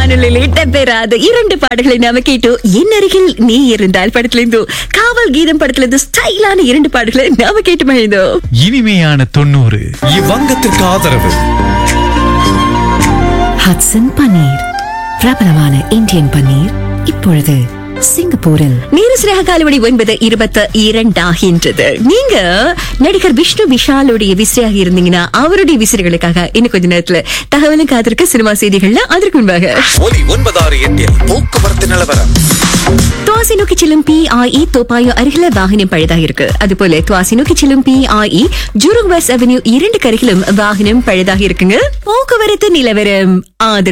வானொலியில் இடம்பெறாத இரண்டு பாடல்களை நாம கேட்டோம் என் அருகில் நீ இருந்தால் படத்துல இருந்தோம் காவல் கீதம் படத்துல இருந்து ஸ்டைலான இரண்டு பாடல்களை நாம கேட்டு மகிழ்ந்தோம் இனிமையான தொண்ணூறு இவ்வங்கத்திற்கு ஆதரவு ஹட்சன் பன்னீர் பிரபலமான இந்தியன் பன்னீர் இப்பொழுது சிங்கப்பூரில் நேரசிராக காலவடி ஒன்பது இருபத்தி இரண்டாகின்றது நீங்க நடிகர் விஷ்ணு விஷாலுடைய விசிறியாக இருந்தீங்கன்னா அவருடைய விசிறிகளுக்காக இன்னும் கொஞ்ச நேரத்துல தகவலும் காத்திருக்க சினிமா செய்திகள்ல அதற்கு முன்பாக ஒலி ஒன்பதாறு எட்டில் போக்குவரத்து நிலவரம் துவாசி நோக்கி செல்லும் பிஐஇ தோப்பாயோ அருகில வாகனம் பழுதாக இருக்கு அதுபோல துவாசி நோக்கி செல்லும் பிஐஇ ஜூருக் வெஸ்ட் அவென்யூ இரண்டு கருகிலும் வாகனம் பழுதாக இருக்குங்க போக்குவரத்து நிலவரம் ஆதரவு